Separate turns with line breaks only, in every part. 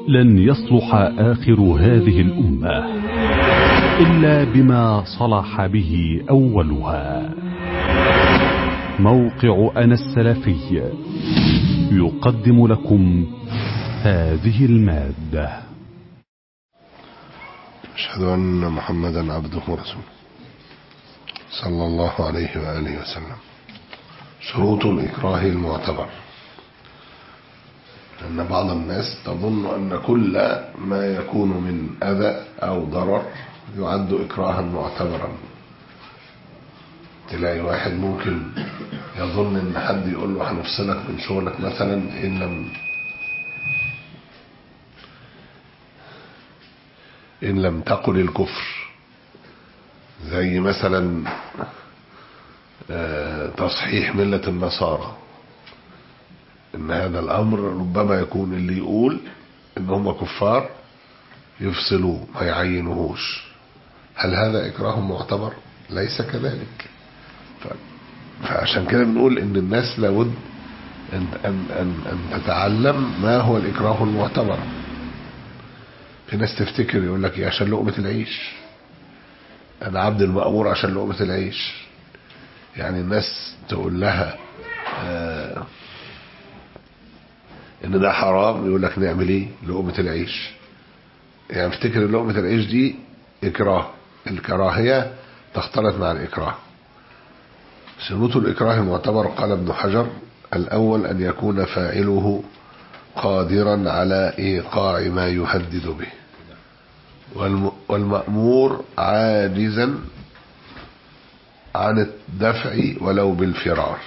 لن يصلح آخر هذه الأمة إلا بما صلح به أولها موقع أنا السلفي يقدم لكم هذه المادة
أشهد أن محمدا عبده ورسوله صلى الله عليه وآله وسلم شروط الإكراه المعتبر أن بعض الناس تظن أن كل ما يكون من أذى أو ضرر يعد إكراها معتبرا تلاقي واحد ممكن يظن ان حد يقول له هنفصلك من شغلك مثلا ان لم ان لم تقل الكفر زي مثلا تصحيح ملة النصارى ان هذا الامر ربما يكون اللي يقول ان هم كفار يفصلوه ما يعينوهوش هل هذا اكراه معتبر ليس كذلك فعشان كده بنقول ان الناس لابد ان, أن, أن, أن تتعلم ما هو الاكراه المعتبر في ناس تفتكر يقول لك ايه عشان لقمة العيش انا عبد المأمور عشان لقمة العيش يعني الناس تقول لها آه ان ده حرام يقول لك نعمل ايه لقمة العيش يعني افتكر لقمة العيش دي اكراه الكراهية تختلط مع الاكراه شروط الإكراه المعتبر قال ابن حجر الأول أن يكون فاعله قادرا على إيقاع ما يهدد به والمأمور عاجزا عن الدفع ولو بالفرار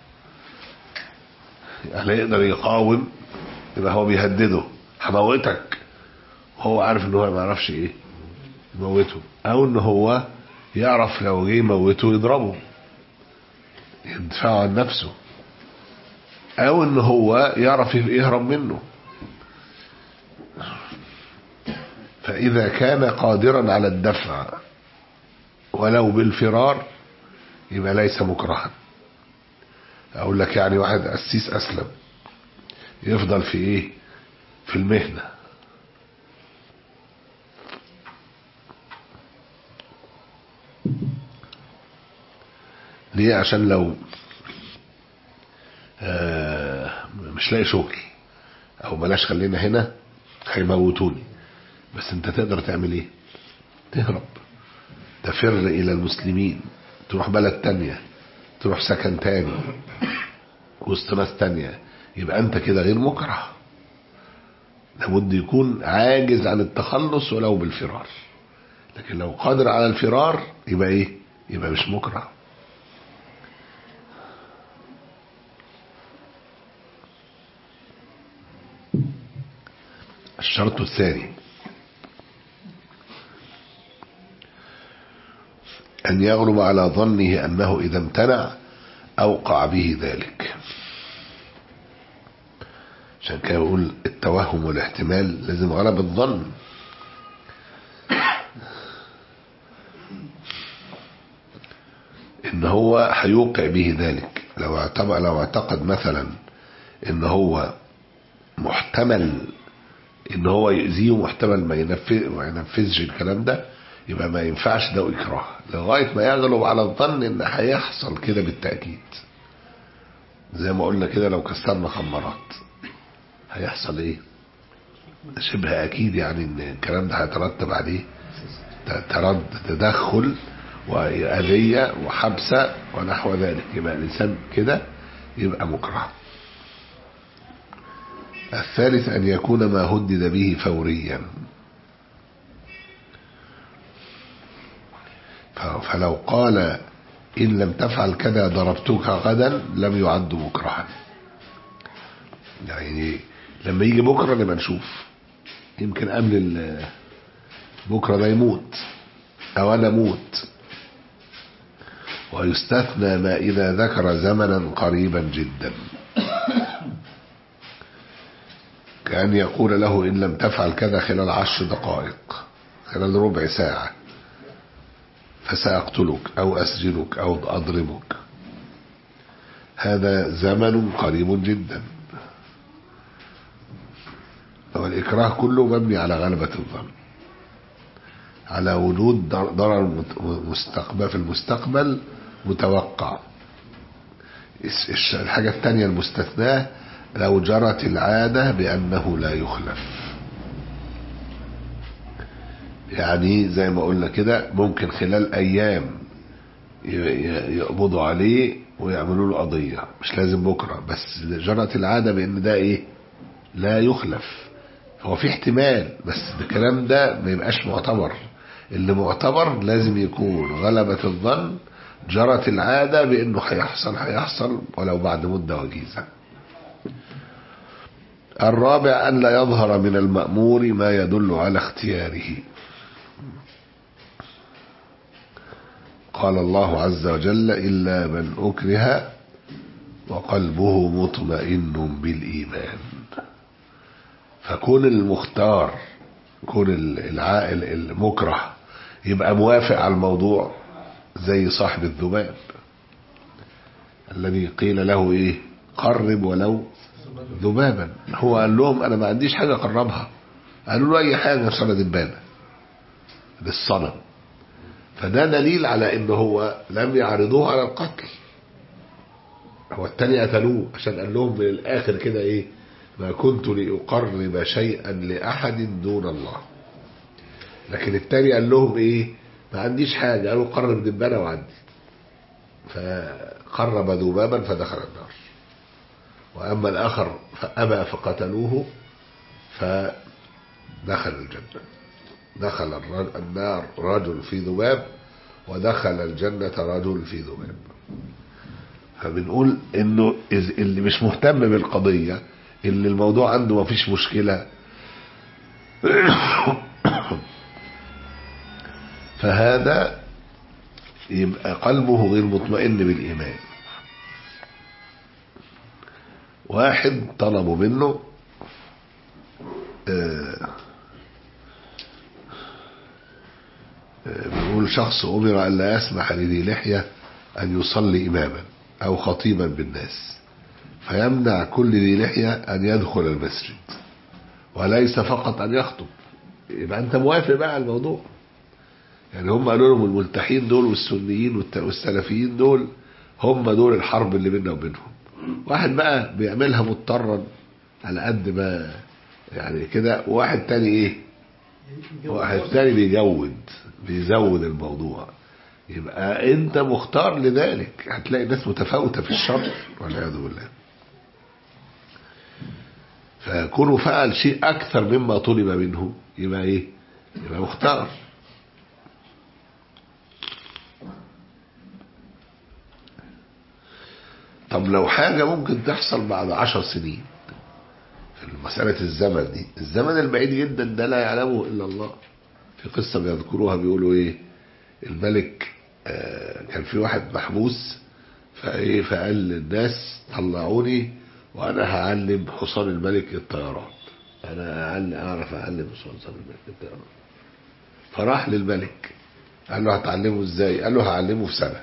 يعني يقدر يقاوم يبقى هو بيهدده هموتك وهو عارف ان هو ما يعرفش ايه يموته او ان هو يعرف لو جه يموته يضربه يدفعه عن نفسه او ان هو يعرف يهرب منه فاذا كان قادرا على الدفع ولو بالفرار يبقى ليس مكرها اقول لك يعني واحد قسيس اسلم يفضل في ايه في المهنه ليه عشان لو آه مش لاقي شغل او بلاش خلينا هنا هيموتوني بس انت تقدر تعمل ايه تهرب تفر الى المسلمين تروح بلد تانية تروح سكن تاني وسط ناس تانية يبقى انت كده غير مكره لابد يكون عاجز عن التخلص ولو بالفرار لكن لو قادر على الفرار يبقى ايه يبقى مش مكره الشرط الثاني أن يغلب على ظنه أنه إذا امتنع أوقع به ذلك عشان كده بقول التوهم والاحتمال لازم غلب الظن ان هو هيوقع به ذلك لو اعتقد لو اعتقد مثلا ان هو محتمل ان هو يأذيه محتمل ما ينفذ ما ينفذش الكلام ده يبقى ما ينفعش ده إكراه لغاية ما يغلب على الظن ان هيحصل كده بالتأكيد زي ما قلنا كده لو كسرنا خمرات هيحصل ايه شبه اكيد يعني ان الكلام ده هيترتب عليه ترد تدخل وأذية وحبسة ونحو ذلك يبقى الإنسان كده يبقى مكره الثالث أن يكون ما هدد به فوريا فلو قال إن لم تفعل كذا ضربتك غدا لم يعد مكرها يعني لما يجي بكرة نبقى نشوف يمكن قبل بكرة ده يموت أو أنا أموت ويستثنى ما إذا ذكر زمنا قريبا جدا كأن يقول له إن لم تفعل كذا خلال عشر دقائق خلال ربع ساعة فسأقتلك أو أسجنك أو أضربك هذا زمن قريب جدا هو الإكراه كله مبني على غلبة الظن على وجود ضرر مستقبل في المستقبل متوقع الحاجة الثانية المستثناة لو جرت العادة بأنه لا يخلف يعني زي ما قلنا كده ممكن خلال أيام يقبضوا عليه ويعملوا له قضية مش لازم بكرة بس جرت العادة بأن ده إيه لا يخلف هو في احتمال بس الكلام ده ما يبقاش معتبر اللي معتبر لازم يكون غلبة الظن جرت العادة بأنه هيحصل هيحصل ولو بعد مدة وجيزة الرابع أن لا يظهر من المأمور ما يدل على اختياره قال الله عز وجل إلا من أكره وقلبه مطمئن بالإيمان فكون المختار كون العائل المكره يبقى موافق على الموضوع زي صاحب الذباب الذي قيل له ايه قرب ولو ذبابا هو قال لهم انا ما عنديش حاجه اقربها قالوا له اي حاجه صنع دبانه للصنم فده دليل على ان هو لم يعرضوه على القتل هو التاني قتلوه عشان قال لهم من الاخر كده ايه ما كنت لأقرب شيئا لأحد دون الله لكن التاني قال لهم ايه ما عنديش حاجة قالوا قرب دبانة وعدي فقرب ذبابا فدخل النار وأما الآخر فأبى فقتلوه فدخل الجنة دخل النار رجل في ذباب ودخل الجنة رجل في ذباب فبنقول انه اللي مش مهتم بالقضية اللي الموضوع عنده ما فيش مشكلة فهذا يبقى قلبه غير مطمئن بالإيمان واحد طلبوا منه بيقول شخص أمر أن لا يسمح لذي لحية أن يصلي إماما أو خطيبا بالناس فيمنع كل ذي لحية أن يدخل المسجد وليس فقط أن يخطب يبقى أنت موافق بقى على الموضوع يعني هم قالوا لهم الملتحين دول والسنيين والسلفيين دول هم دول الحرب اللي بيننا وبينهم واحد بقى بيعملها مضطرا على قد ما يعني كده وواحد تاني ايه واحد تاني بيجود بيزود الموضوع يبقى انت مختار لذلك هتلاقي ناس متفاوتة في الشر والعياذ بالله فكونه فعل شيء اكثر مما طلب منه يبقى ايه يبقى مختار طب لو حاجة ممكن تحصل بعد عشر سنين في مسألة الزمن دي الزمن البعيد جدا ده لا يعلمه إلا الله في قصة بيذكروها بيقولوا إيه الملك آه كان في واحد محبوس فإيه فقال للناس طلعوني وأنا هعلم حصان الملك الطيران أنا أعلم أعرف أعلم حصان الملك الطيران فراح للملك قال له هتعلمه إزاي قال له هعلمه في سنة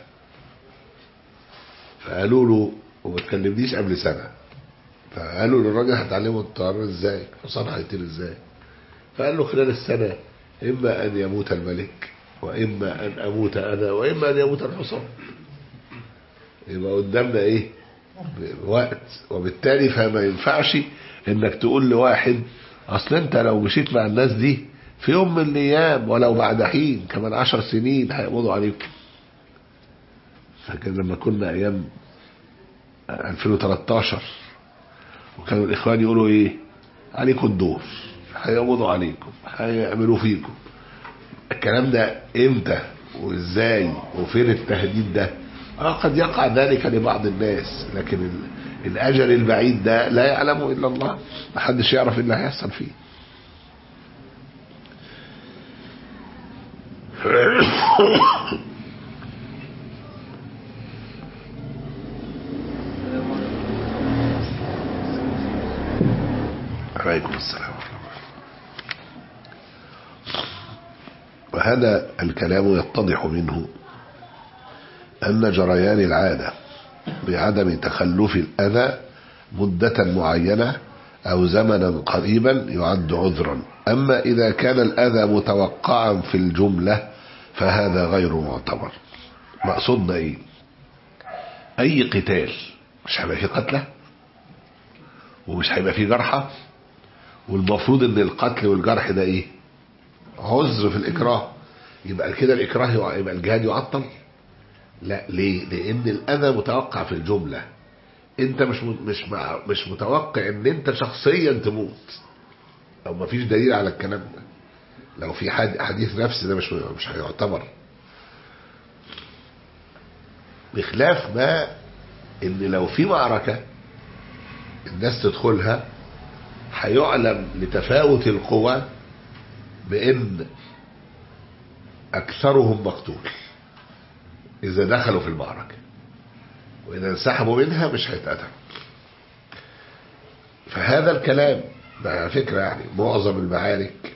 فقالوا له وما تكلمنيش قبل سنة فقالوا للراجل هتعلمه الطيران ازاي الحصان هيطير ازاي فقال له خلال السنة إما أن يموت الملك وإما أن أموت أنا وإما أن يموت الحصان يبقى قدامنا إيه وقت وبالتالي فما ينفعش إنك تقول لواحد أصل أنت لو مشيت مع الناس دي في يوم من الأيام ولو بعد حين كمان عشر سنين هيقبضوا عليك فكان لما كنا أيام 2013 وكانوا الإخوان يقولوا إيه عليكم الدور هيقبضوا عليكم هيعملوا فيكم الكلام ده امتى وازاي وفين التهديد ده اه قد يقع ذلك لبعض الناس لكن الاجل البعيد ده لا يعلمه الا الله محدش يعرف ايه اللي هيحصل فيه عليكم السلام وهذا الكلام يتضح منه أن جريان العادة بعدم تخلف الأذى مدة معينة أو زمنا قريبا يعد عذرا أما إذا كان الأذى متوقعا في الجملة فهذا غير معتبر مقصودنا إيه أي قتال مش هيبقى فيه قتلى ومش هيبقى فيه جرحى والمفروض ان القتل والجرح ده ايه عذر في الاكراه يبقى كده الاكراه يع- يبقى الجهاد يعطل لا ليه لان الاذى متوقع في الجمله انت مش م- مش مع مش متوقع ان انت شخصيا تموت او مفيش دليل على الكلام ده لو في حد حديث نفس ده مش مش هيعتبر بخلاف ما ان لو في معركه الناس تدخلها هيعلم لتفاوت القوى بان اكثرهم مقتول اذا دخلوا في المعركه واذا انسحبوا منها مش هيتقتلوا فهذا الكلام ده على فكره يعني معظم المعارك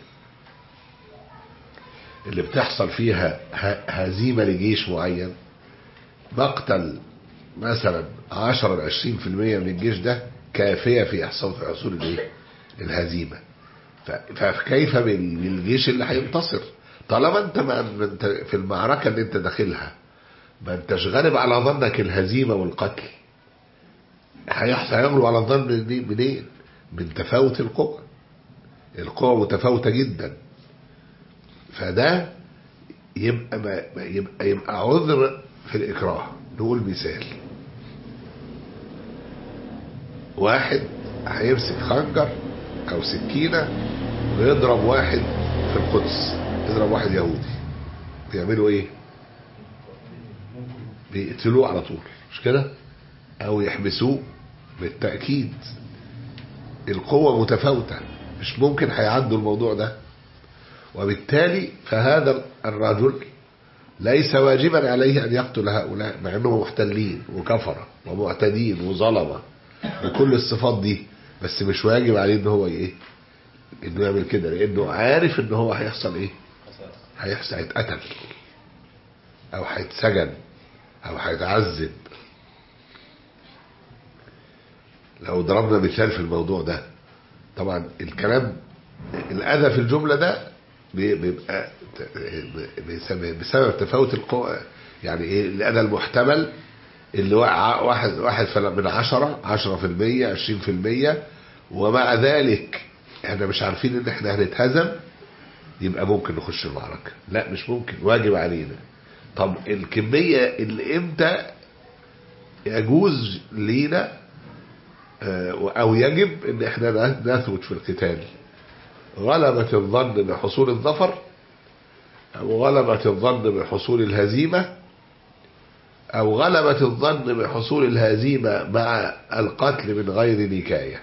اللي بتحصل فيها ه- هزيمه لجيش معين مقتل مثلا 10 ل 20% من الجيش ده كافيه في حصول في حصول الايه؟ الهزيمه ف- فكيف بال- بالجيش اللي هينتصر طالما انت ما ما انت في المعركه اللي انت داخلها ما انتش غالب على ظنك الهزيمه والقتل هيحصل هيغلب على الظن منين منين؟ من تفاوت القوى القوى متفاوته جدا فده يبقى ما ما- يبقى يبقى عذر في الاكراه نقول مثال واحد هيمسك خنجر او سكينه ويضرب واحد في القدس يضرب واحد يهودي بيعملوا ايه بيقتلوه على طول مش كده او يحبسوه بالتاكيد القوه متفاوته مش ممكن هيعدوا الموضوع ده وبالتالي فهذا الرجل ليس واجبا عليه ان يقتل هؤلاء مع انهم محتلين وكفره ومعتدين وظلمه وكل الصفات دي بس مش واجب عليه ان هو ايه انه يعمل كده لانه عارف ان هو هيحصل ايه هيحصل هيتقتل او هيتسجن او هيتعذب لو ضربنا مثال في الموضوع ده طبعا الكلام الاذى في الجمله ده بي- بيبقى ت- بسبب بسبب تفاوت القوى يعني ايه الاذى المحتمل اللي وقع واحد واحد فل- من عشرة عشرة في المية عشرين في المية ومع ذلك احنا مش عارفين ان احنا هنتهزم يبقى ممكن نخش المعركة لا مش ممكن واجب علينا طب الكمية اللي امتى يجوز لينا آه، او يجب ان احنا نثبت في القتال غلبة الظن بحصول الظفر او غلبة الظن بحصول الهزيمة او غلبة الظن بحصول الهزيمة مع القتل من غير نكاية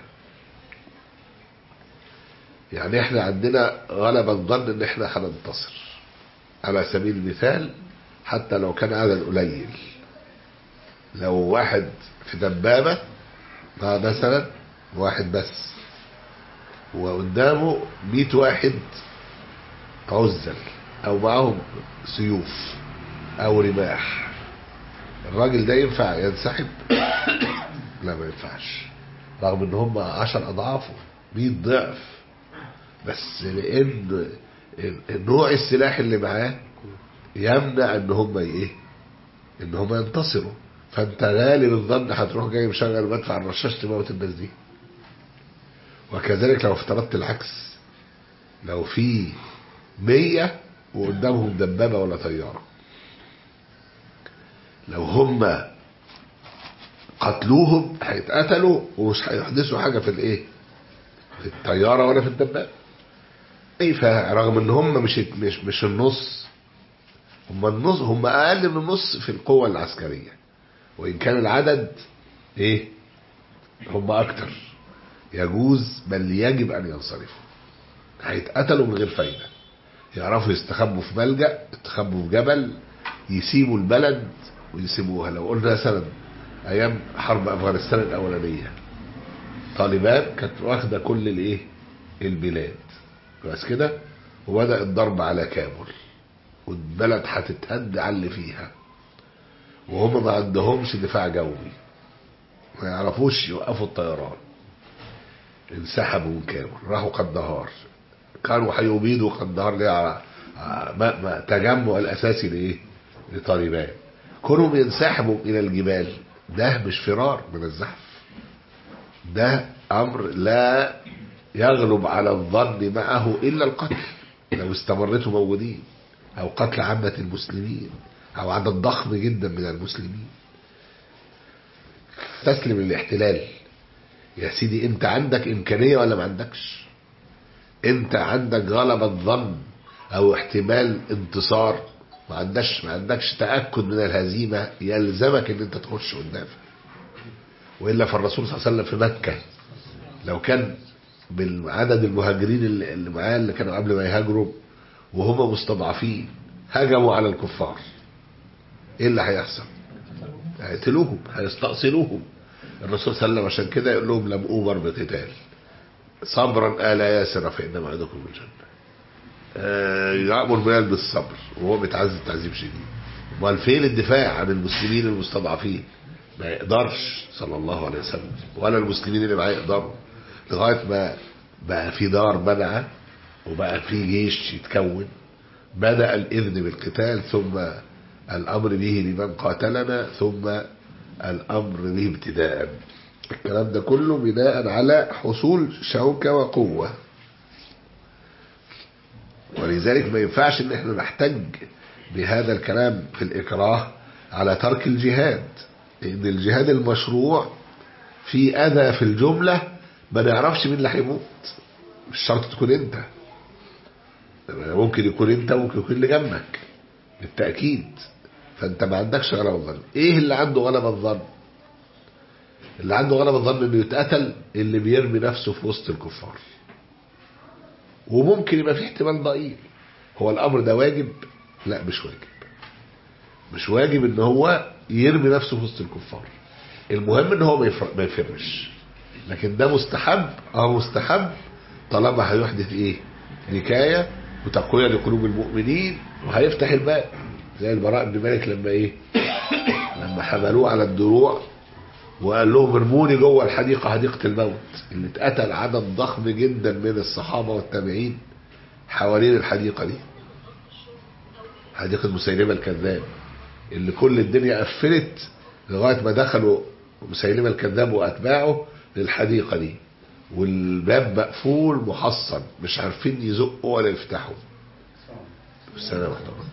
يعني احنا عندنا غلب الظن ان احنا هننتصر على سبيل المثال حتى لو كان عدد قليل لو واحد في دبابة مع مثلا واحد بس وقدامه مئة واحد عزل او معاهم سيوف او رماح الراجل ده ينفع ينسحب لا ما ينفعش رغم ان هم عشر اضعافه مئة ضعف بس لان نوع السلاح اللي معاه يمنع ان هم ايه ان هم ينتصروا فانت غالب الظن هتروح جاي مشغل مدفع الرشاش تموت الناس دي وكذلك لو افترضت العكس لو في مية وقدامهم دبابة ولا طيارة لو هم قتلوهم هيتقتلوا ومش هيحدثوا حاجة في الايه في الطيارة ولا في الدبابة ايه فرغم ان هم مش مش مش النص هم النص هم اقل من النص في القوة العسكرية وان كان العدد ايه هم اكتر يجوز بل يجب ان ينصرفوا هيتقتلوا من غير فايدة يعرفوا يستخبوا في ملجأ يستخبوا في جبل يسيبوا البلد ويسيبوها لو قلنا مثلا ايام حرب افغانستان الاولانيه طالبان كانت واخده كل الايه البلاد بس كده وبدا الضرب على كابول والبلد هتتهد على اللي فيها وهم ما عندهمش دفاع جوي ما يعرفوش يوقفوا الطيران انسحبوا من كامل راحوا قندهار كانوا هيبيدوا قندهار ليه على ما ما تجمع الاساسي لايه؟ لطالبان كونهم ينسحبوا الى الجبال ده مش فرار من الزحف ده امر لا يغلب على الظن معه الا القتل لو استمرتوا موجودين او قتل عامة المسلمين او عدد ضخم جدا من المسلمين تسلم للاحتلال يا سيدي انت عندك امكانية ولا ما عندكش انت عندك غلبة ظن او احتمال انتصار ما عندكش ما عندكش تأكد من الهزيمة يلزمك ان انت تخش قدامها والا فالرسول صلى الله عليه وسلم في مكة لو كان بالعدد المهاجرين اللي اللي معاه اللي كانوا قبل ما يهاجروا وهم مستضعفين هجموا على الكفار ايه اللي هيحصل هيقتلوهم هيستأصلوهم الرسول صلى الله عليه وسلم عشان كده يقول لهم لم أؤمر بقتال صبرا آل ياسر فإن موعدكم الجنة آه، يأمر بلال بالصبر وهو بيتعذب تعذيب شديد امال فين الدفاع عن المسلمين المستضعفين ما يقدرش صلى الله عليه وسلم ولا المسلمين اللي معاه يقدروا لغايه ما بقى في دار منعه وبقى في جيش يتكون بدا الاذن بالقتال ثم الامر به لمن قاتلنا ثم الامر به ابتداء الكلام ده كله بناء على حصول شوكه وقوه ولذلك ما ينفعش ان احنا نحتج بهذا الكلام في الاكراه على ترك الجهاد لان الجهاد المشروع في اذى في الجمله ما نعرفش مين اللي هيموت مش شرط تكون انت ممكن يكون انت وممكن يكون اللي جنبك بالتاكيد فانت ما عندكش غلبه الظن ايه اللي عنده غلبه الظن اللي عنده غلبه الظن انه يتقتل اللي بيرمي نفسه في وسط الكفار وممكن يبقى في احتمال ضئيل هو الامر ده واجب لا مش واجب مش واجب ان هو يرمي نفسه في وسط الكفار المهم ان هو ما يفر- ما يفرش لكن ده مستحب اه مستحب طالما هيحدث ايه نكايه وتقويه لقلوب المؤمنين وهيفتح الباب زي البراء بن مالك لما ايه لما حملوه على الدروع وقال لهم ارموني جوه الحديقه حديقه الموت اللي اتقتل عدد ضخم جدا من الصحابه والتابعين حوالين الحديقه دي حديقه مسيلمه الكذاب اللي كل الدنيا قفلت لغايه ما دخلوا مسيلمه الكذاب واتباعه للحديقه دي والباب مقفول محصن مش عارفين يزقوا ولا يفتحوا السلام عليكم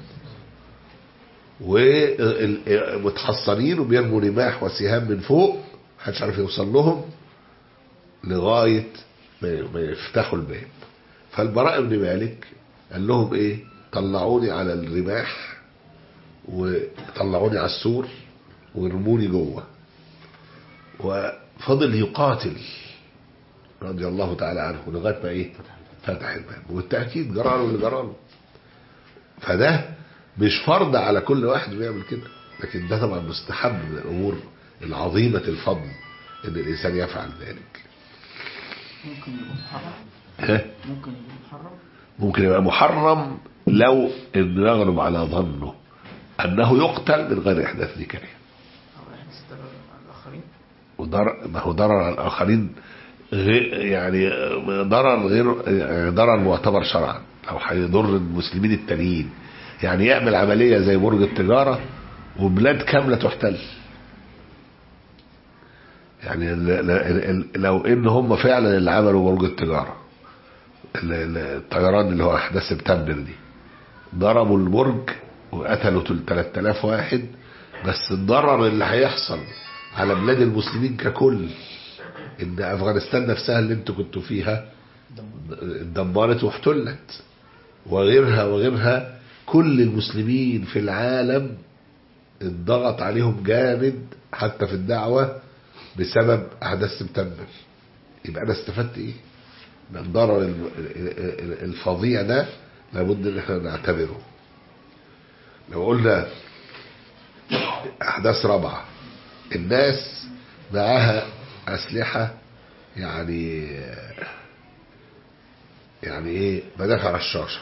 ومتحصنين وبيرموا رماح وسهام من فوق محدش عارف يوصل لهم لغايه ما ما يفتحوا الباب فالبراء بن مالك قال لهم ايه طلعوني على الرماح وطلعوني على السور وارموني جوه وفضل يقاتل رضي الله تعالى عنه لغايه ما ايه فتح الباب وبالتاكيد جرى له اللي جرى له فده مش فرض على كل واحد بيعمل كده لكن ده طبعا مستحب من الامور العظيمه الفضل ان الانسان يفعل ذلك
ممكن يبقى محرم
ها؟
ممكن يبقى محرم
ممكن يبقى محرم لو انه يغلب على ظنه انه يقتل من غير احداث نكايه
او يحدث ضرر على الاخرين
وضرر ما هو ضرر على الاخرين غير يعني ضرر غير يعني ضرر معتبر شرعا او هيضر المسلمين التانيين يعني يعمل عمليه زي برج التجاره وبلاد كامله تحتل يعني ال- ال- ال- لو ان هم فعلا اللي عملوا برج التجاره ال- ال- الطيران اللي هو احداث سبتمبر دي ضربوا البرج وقتلوا 3000 واحد بس الضرر اللي هيحصل على بلاد المسلمين ككل ان افغانستان نفسها اللي انتوا كنتوا فيها اتدمرت واحتلت وغيرها وغيرها كل المسلمين في العالم اتضغط عليهم جامد حتى في الدعوة بسبب أحداث سبتمبر يبقى أنا استفدت إيه؟ من الضرر ال- ال- ال- الفظيع ده لابد إن احنا نعتبره لو قلنا أحداث رابعة الناس معاها أسلحة يعني يعني إيه مدافع رشاشة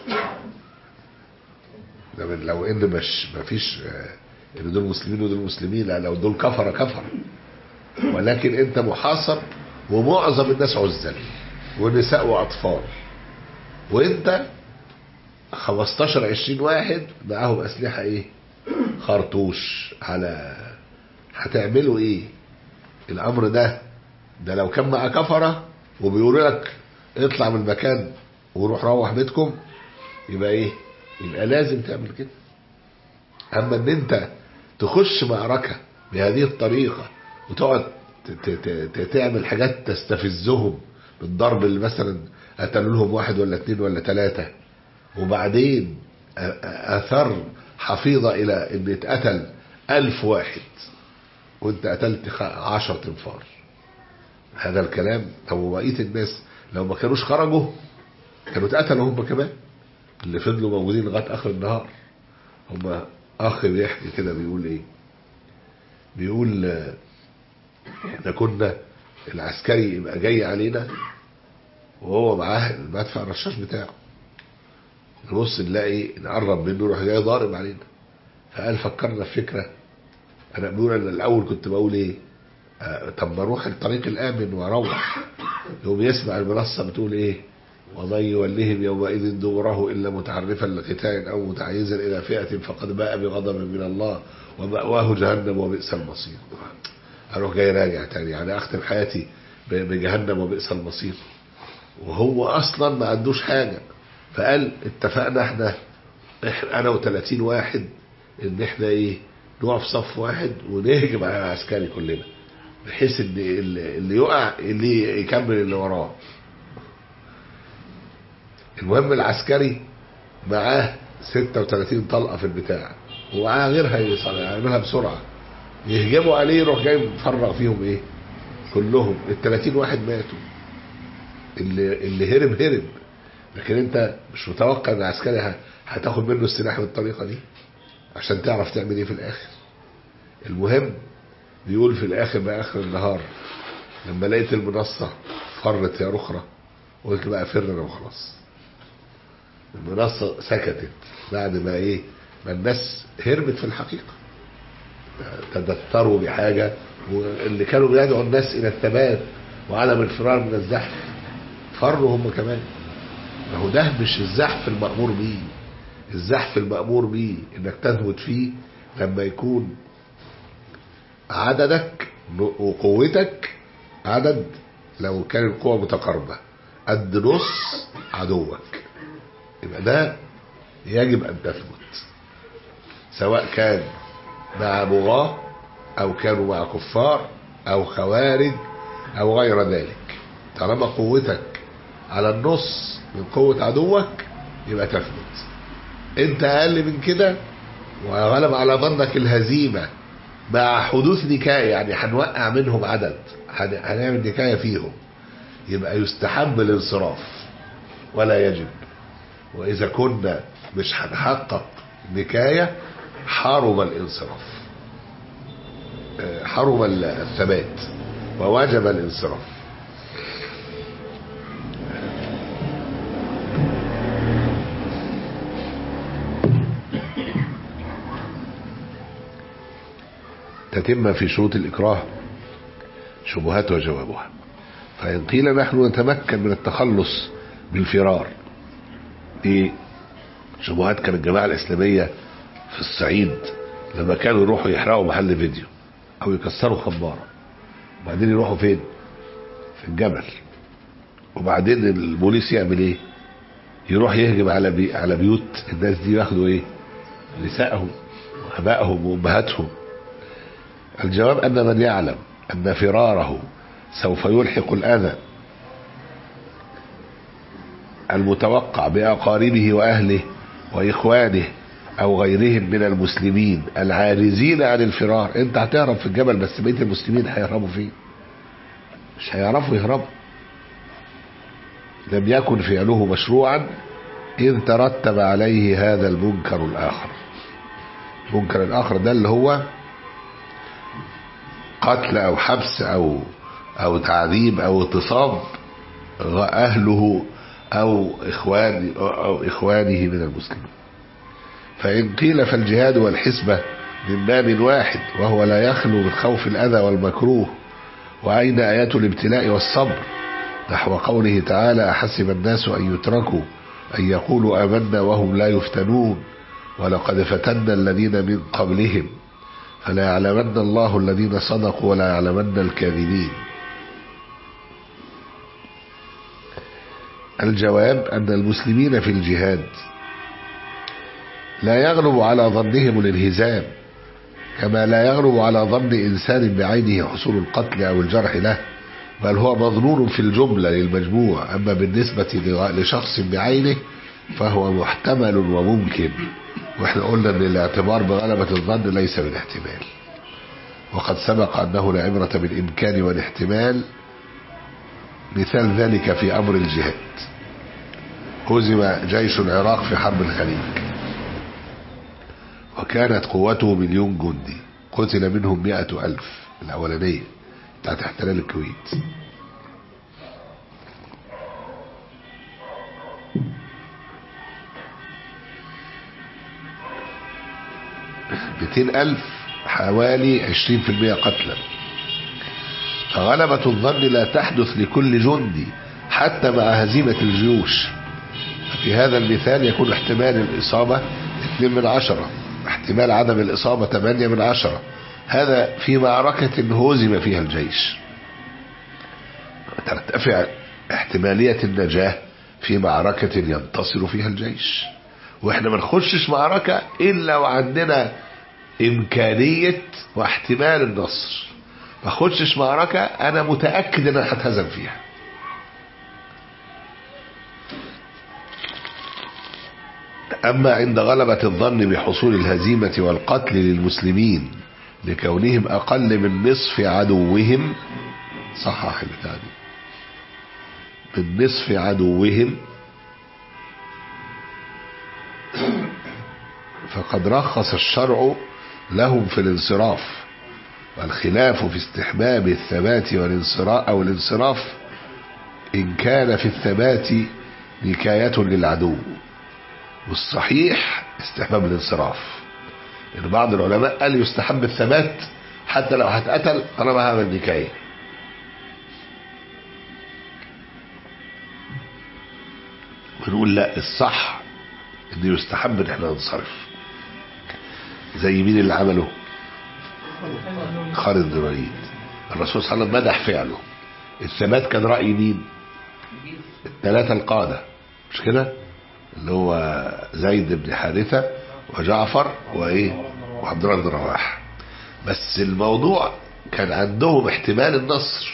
ده من لو ان مش ما فيش آه، ان دول مسلمين ودول مسلمين لا لو دول كفره كفره ولكن انت محاصر ومعظم الناس عزل ونساء واطفال وانت 15 20 واحد معاهم اسلحه ايه خرطوش على هتعملوا ايه الامر ده ده لو كان مع كفره وبيقولوا لك اطلع من المكان وروح روح بيتكم يبقى ايه يبقى لازم تعمل كده اما ان انت تخش معركه بهذه الطريقه وتقعد ت- ت- ت- تعمل حاجات تستفزهم بالضرب اللي مثلا قتلوا لهم واحد ولا اتنين ولا تلاته وبعدين أ- أ- اثر حفيظه الى ان اتقتل الف واحد وانت قتلت خ- عشر تنفار هذا الكلام طب بقيه الناس لو ما كانوش خرجوا كانوا اتقتلوا هم كمان اللي فضلوا موجودين لغايه اخر النهار هم اخ بيحكي كده بيقول ايه بيقول آه، احنا كنا العسكري يبقى جاي علينا وهو معاه المدفع الرشاش بتاعه نبص نلاقي نقرب منه يروح جاي ضارب علينا فقال فكرنا في فكره انا بقول انا الاول كنت بقول ايه آه طب ما اروح الطريق الامن واروح يوم يسمع المنصه بتقول ايه ومن يولهم يومئذ دبره الا متعرفا لقتال او متعيزا الى فئه فقد باء بغضب من الله ومأواه جهنم وبئس المصير اروح جاي راجع تاني يعني اختم حياتي ب- بجهنم وبئس المصير وهو اصلا ما عندوش حاجه فقال اتفقنا احنا إح- انا و30 واحد ان احنا ايه نقف صف واحد ونهجم على العسكري كلنا بحيث ان اللي اللي يقع اللي يكمل اللي وراه المهم العسكري معاه 36 طلقه في البتاع ومعاه غيرها يص- يعملها بسرعه يهجموا عليه يروح جاي مفرغ فيهم ايه كلهم ال 30 واحد ماتوا اللي اللي هرب هرب لكن انت مش متوقع ان العسكري ه- هتاخد منه السلاح بالطريقه دي عشان تعرف تعمل ايه في الاخر المهم بيقول في الاخر بقى اخر النهار لما لقيت المنصه فرت يا رخرة قلت بقى فر انا وخلاص المنصه سكتت بعد ما ايه ما الناس هربت في الحقيقه تدثروا بحاجه واللي كانوا بيدعوا الناس الى الثبات وعدم الفرار من الزحف فروا هم كمان ما هو ده مش الزحف المأمور بيه الزحف المأمور بيه انك تثبت فيه لما يكون عددك وقوتك عدد لو كان القوة متقاربة قد نص عدوك يبقى ده يجب أن تثبت سواء كان مع بغاة أو كانوا مع كفار أو خوارج أو غير ذلك طالما قوتك على النص من قوة عدوك يبقى تثبت انت اقل من كده وغلب على ظنك الهزيمة مع حدوث نكاية يعني هنوقع منهم عدد هن- هنعمل نكاية فيهم يبقى يستحب الانصراف ولا يجب وإذا كنا مش هنحقق نكاية حرم الانصراف آه، حرم الثبات ووجب الانصراف تتم في شروط الإكراه شبهات وجوابها فإن قيل نحن نتمكن من التخلص بالفرار دي شبهات كان الجماعة الإسلامية في الصعيد لما كانوا يروحوا يحرقوا محل فيديو أو يكسروا خمارة وبعدين يروحوا فين في الجبل وبعدين البوليس يعمل ايه يروح يهجم على بي على بيوت الناس دي ياخدوا ايه نسائهم وابائهم وامهاتهم الجواب أن من يعلم أن فراره سوف يلحق الأذى المتوقع بأقاربه وأهله وإخوانه أو غيرهم من المسلمين العاجزين عن الفرار أنت هتهرب في الجبل بس بقية المسلمين هيهربوا فين مش هيعرفوا يهربوا لم يكن فعله مشروعا إذ ترتب عليه هذا المنكر الآخر المنكر الآخر ده اللي هو قتل او حبس او او تعذيب او اغتصاب اهله او اخوان او اخوانه من المسلمين فان قيل فالجهاد والحسبه من باب واحد وهو لا يخلو من خوف الاذى والمكروه واين ايات الابتلاء والصبر نحو قوله تعالى أحسب الناس أن يتركوا أن يقولوا آمنا وهم لا يفتنون ولقد فتنا الذين من قبلهم فلا يعلمن الله الذين صدقوا ولا يعلمن الكاذبين الجواب أن المسلمين في الجهاد لا يغلب على ظنهم الانهزام كما لا يغلب على ظن إنسان بعينه حصول القتل أو الجرح له بل هو مظنون في الجملة للمجموع أما بالنسبة لشخص بعينه فهو محتمل وممكن واحنا قلنا ان الاعتبار بغلبة الظن ليس بالاحتمال وقد سبق أنه لا عبرة بالإمكان والاحتمال مثال ذلك في أمر الجهاد هزم جيش العراق في حرب الخليج وكانت قوته مليون جندي قتل منهم مئة ألف الأولانية بتاعت احتلال الكويت مئتين ألف حوالي عشرين في المئة قتلا فغلبة الظن لا تحدث لكل جندي حتى مع هزيمة الجيوش في هذا المثال يكون احتمال الإصابة 2 من عشرة احتمال عدم الإصابة 8 من عشرة هذا في معركة هزم فيها الجيش ترتفع احتمالية النجاة في معركة ينتصر فيها الجيش واحنا ما نخشش معركة الا وعندنا امكانية واحتمال النصر ما اخشش معركة انا متأكد ان انا هتهزم فيها أما عند غلبة الظن بحصول الهزيمة والقتل للمسلمين لكونهم أقل من نصف عدوهم صحح البتاع دي من نصف عدوهم فقد رخص الشرع لهم في الانصراف والخلاف في استحباب الثبات والانصراف أو الانصراف إن كان في الثبات نكاية للعدو والصحيح استحباب الانصراف لأن يعني بعض العلماء قال يستحب الثبات حتى لو هتقتل طالما هعمل نكاية ونقول لا الصح ان يستحب ان احنا ننصرف زي مين اللي عمله خالد بن الوليد الرسول صلى الله عليه وسلم مدح فعله الثبات كان رأي مين الثلاثة القادة مش كده اللي هو زيد بن حارثة وجعفر وايه وعبد الله بن رواح بس الموضوع كان عندهم احتمال النصر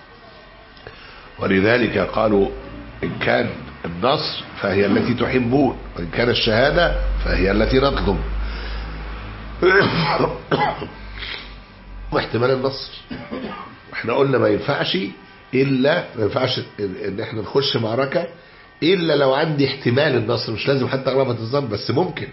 ولذلك قالوا ان كان النصر فهي التي تحبون وان كان الشهادة فهي التي نطلب واحتمال النصر احنا قلنا ما ينفعش الا ما ينفعش ان احنا نخش معركة الا لو عندي احتمال النصر مش لازم حتى غلبة الظن بس ممكن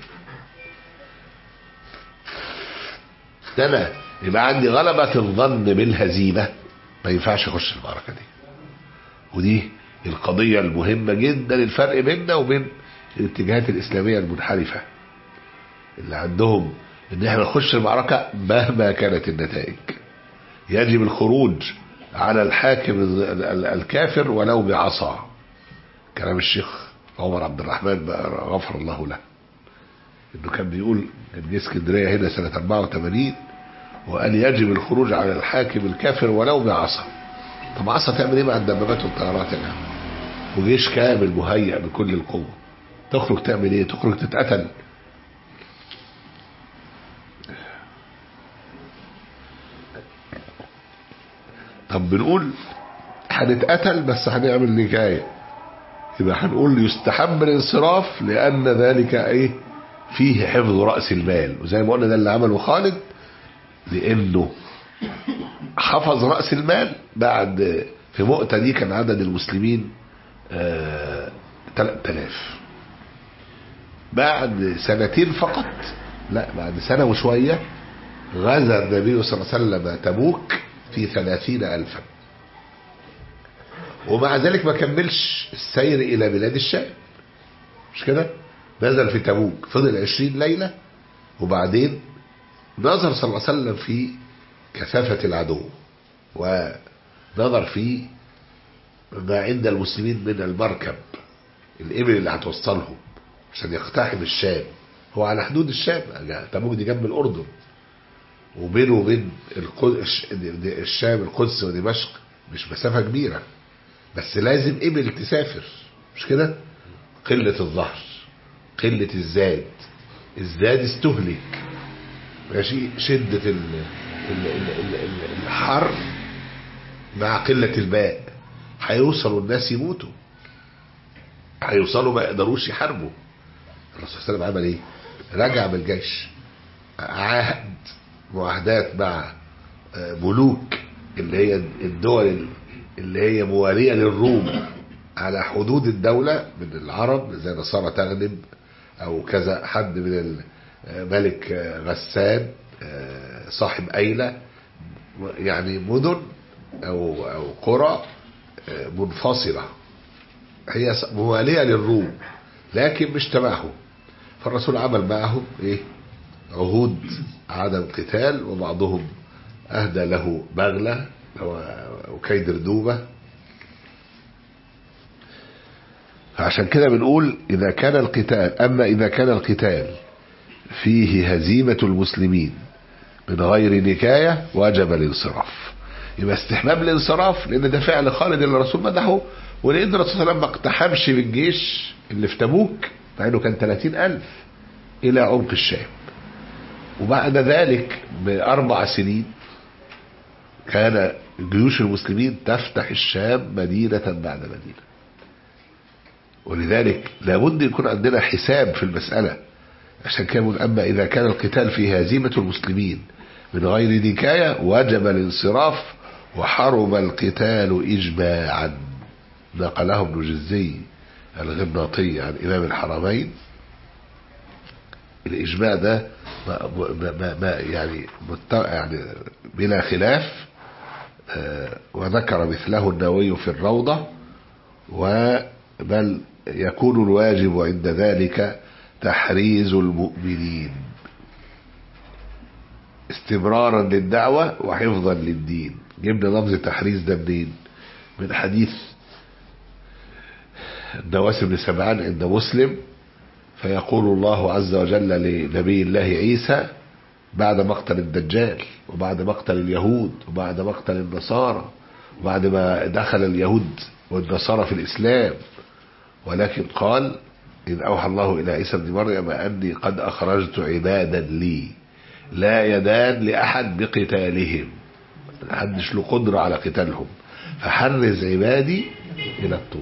ده انا يبقى عندي غلبة الظن بالهزيمة ما ينفعش اخش المعركة دي ودي القضية المهمة جدا الفرق بيننا وبين الاتجاهات الاسلامية المنحرفة اللي عندهم ان احنا نخش المعركة مهما كانت النتائج يجب الخروج على الحاكم الكافر ولو بعصا كلام الشيخ عمر عبد الرحمن بقى غفر الله له انه كان بيقول كان جه اسكندريه هنا سنه 84 وقال يجب الخروج على الحاكم الكافر ولو بعصا طب عصا تعمل ايه مع الدبابات والطيارات يا جماعه وجيش كامل مهيأ بكل القوه تخرج تعمل ايه تخرج تتقتل طب بنقول هنتقتل بس هنعمل نكايه يبقى هنقول يستحب الانصراف لان ذلك ايه فيه حفظ راس المال وزي ما قلنا ده اللي عمله خالد لانه حفظ راس المال بعد في مؤتة دي كان عدد المسلمين آه 3000 بعد سنتين فقط لا بعد سنة وشوية غزا النبي صلى الله عليه وسلم تبوك في ثلاثين ألفا ومع ذلك ما كملش السير إلى بلاد الشام مش كده نزل في تبوك فضل عشرين ليلة وبعدين نظر صلى الله عليه وسلم في كثافة العدو ونظر في ما عند المسلمين من المركب الإبل اللي هتوصلهم عشان يقتحم الشام هو على حدود الشام تبوك دي جنب الأردن وبينه وبين القدس الشام القدس ودمشق مش مسافة كبيرة بس لازم إبل تسافر مش كده قلة الظهر قلة الزاد الزاد استهلك ماشي شدة ال ال ال ال ال الحر مع قلة الماء هيوصلوا الناس يموتوا هيوصلوا ما يقدروش يحاربوا الرسول صلى الله عليه وسلم عمل ايه رجع بالجيش عهد معاهدات مع ملوك اللي هي الدول اللي هي موالية للروم على حدود الدولة من العرب زي نصارى تغلب او كذا حد من الملك غسان صاحب أيلة يعني مدن او او قرى منفصلة هي موالية للروم لكن مش تبعهم فالرسول عمل معهم ايه عهود عدم قتال وبعضهم اهدى له بغلة وكيد ردوبة فعشان كده بنقول اذا كان القتال اما اذا كان القتال فيه هزيمة المسلمين من غير نكاية وجب الانصراف يبقى استحباب الانصراف لان ده فعل خالد اللي الرسول مدحه ولان الرسول صلى الله عليه وسلم ما اقتحمش بالجيش اللي في تبوك مع انه كان 30 ألف الى عمق الشام وبعد ذلك بأربع سنين كان جيوش المسلمين تفتح الشام مدينة بعد مدينة ولذلك لابد يكون عندنا حساب في المسألة عشان كده بنقول أما إذا كان القتال فيه هزيمة المسلمين من غير نكاية وجب الانصراف وحرم القتال إجماعا نقله ابن جزي الغبناطي عن إمام الحرمين الإجماع ده ما ما ما يعني يعني بلا خلاف وذكر مثله النووي في الروضة بل يكون الواجب عند ذلك تحريز المؤمنين استمرارا للدعوة وحفظا للدين جبنا لفظ تحريز ده منين من حديث النواس بن سبعان عند مسلم فيقول الله عز وجل لنبي الله عيسى بعد مقتل الدجال وبعد مقتل اليهود وبعد مقتل النصارى وبعد ما دخل اليهود والنصارى في الإسلام ولكن قال إذ أوحى الله إلى عيسى بن مريم أني قد أخرجت عبادا لي لا يدان لأحد بقتالهم محدش له قدرة على قتالهم فحرز عبادي إلى الطول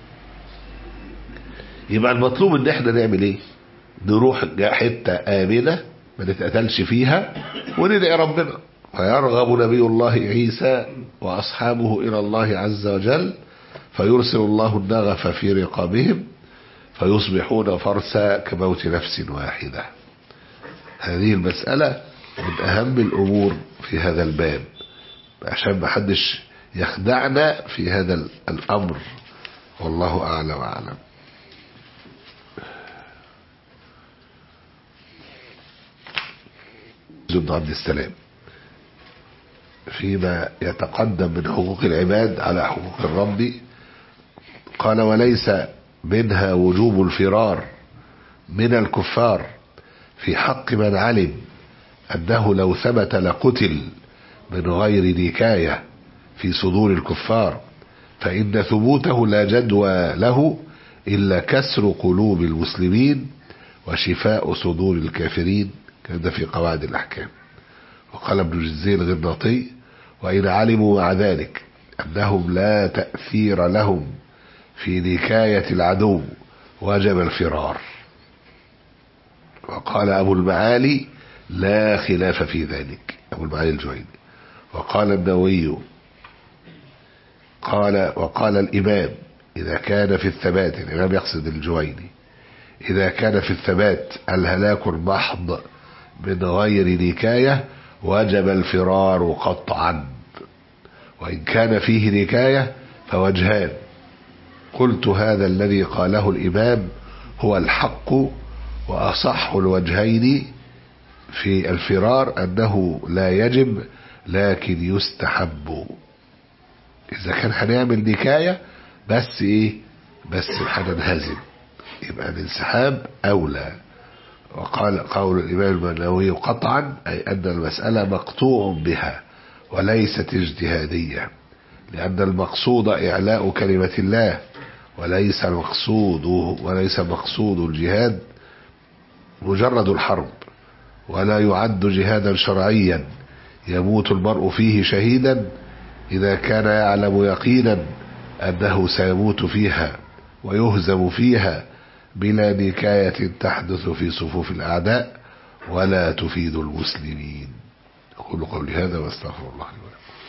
يبقى المطلوب ان احنا نعمل ايه نروح حتة آمنة ما نتقتلش فيها وندعي ربنا فيرغب نبي الله عيسى وأصحابه إلى الله عز وجل فيرسل الله النغف في رقابهم فيصبحون فرسا كموت نفس واحدة هذه المسألة من أهم الأمور في هذا الباب عشان ما حدش يخدعنا في هذا الأمر والله أعلى وأعلم بن عبد السلام فيما يتقدم من حقوق العباد على حقوق الرب قال وليس منها وجوب الفرار من الكفار في حق من علم أنه لو ثبت لقتل من غير نكاية في صدور الكفار فإن ثبوته لا جدوى له إلا كسر قلوب المسلمين وشفاء صدور الكافرين كان في قواعد الأحكام وقال ابن جزي الغرناطي وإن علموا مع ذلك أنهم لا تأثير لهم في نكاية العدو وجب الفرار وقال أبو المعالي لا خلاف في ذلك أبو المعالي الجويني وقال النووي قال وقال الإمام إذا كان في الثبات الإمام يقصد الجويني إذا كان في الثبات الهلاك المحض من غير نكاية وجب الفرار قطعا وإن كان فيه نكاية فوجهان قلت هذا الذي قاله الإمام هو الحق وأصح الوجهين في الفرار أنه لا يجب لكن يستحب إذا كان هنعمل نكاية بس ايه بس هننهزم يبقى الانسحاب اولى وقال قول الامام النووي قطعا اي ان المساله مقطوع بها وليست اجتهاديه لان المقصود اعلاء كلمه الله وليس المقصود وليس مقصود الجهاد مجرد الحرب ولا يعد جهادا شرعيا يموت المرء فيه شهيدا إذا كان يعلم يقينا أنه سيموت فيها ويهزم فيها بلا نكاية تحدث في صفوف الأعداء ولا تفيد المسلمين أقول قولي هذا واستغفر الله لي ولكم